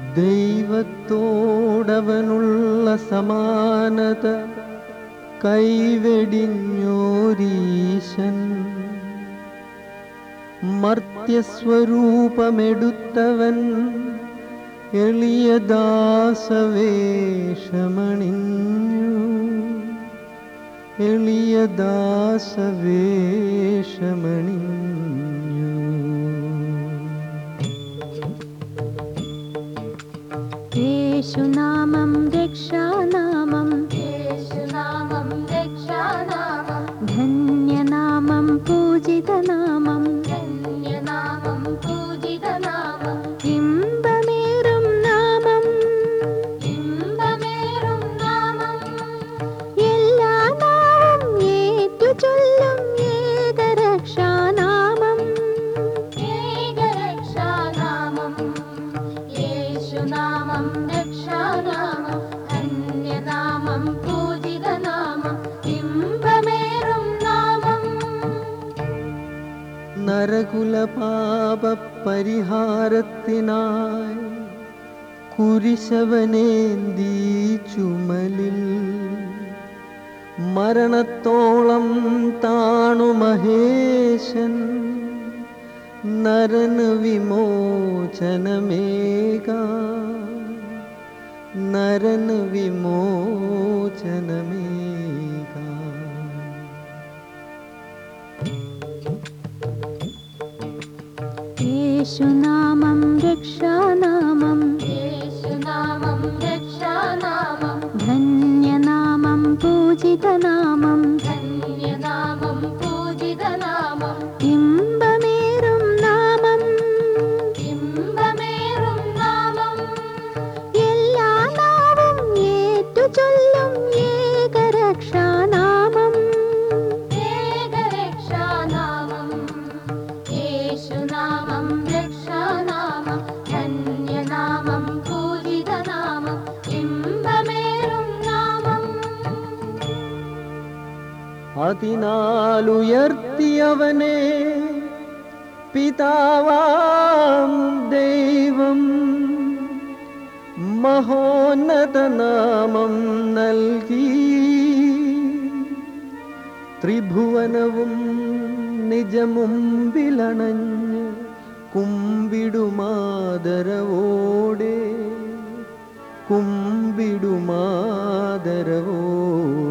ദൈവത്തോടവനുള്ള സമാനത കൈവെടിഞ്ഞോരീശൻ മർത്യസ്വരൂപമെടുത്തവൻ എളിയദാസവേഷമണിഞ്ഞു എളിയദാസവേഷമണിഞ്ഞു യേശുനാമം രക്ഷാനാമം യേശുനാമം രക്ഷാനാമം ധന്യനാമം പൂജിതനാമം ധന്യനാമം പൂജിതനാമം ഇമ്പമേറും നാമം ഇമ്പമേറും നാമം എല്ലാ നാവും ഏറ്റു ചൊല്ലും ഏകരക്ഷാനാമം ഏകരക്ഷാനാമം യേശുനാമം രക്ഷാനാമം ധന്യനാമം പൂജിതനാമം ഇമ്പമേറും നാമം നരകുലപാപ പരിഹാരത്തിനായി കുരിശവനേന്തി ചുമലിൽ മരണത്തോളം താണു മഹേശൻ നരന് വിമോചനമേക നരന് വിമോചനമേക യേശുനാമം രക്ഷാനാമം യേശുനാമം രക്ഷാനാമം ധന്യനാമം പൂജിതനാമം ധന്യനാമം പൂജിതനാമം ഇമ്പമേറും നാമം ഇമ്പമേറും നാമം എല്ലാ നാവും ഏറ്റു ചൊല്ലും ഏകരക്ഷാനാമം ഏകരക്ഷാനാമം യേശുനാമം രക്ഷാനാമം ധന്യനാമം പൂജിതനാമം ഇമ്പമേറും നാമം അതിനാലുയർത്തിയവനെ പിതാവാം ദൈവം മഹോന്നതനാമം നൽകി ത്രിഭുവനവും നിജമുമ്പിലണഞ്ഞ് കുമ്പിടുമാദരവോടെ കുമ്പിടുമാദരവോടെ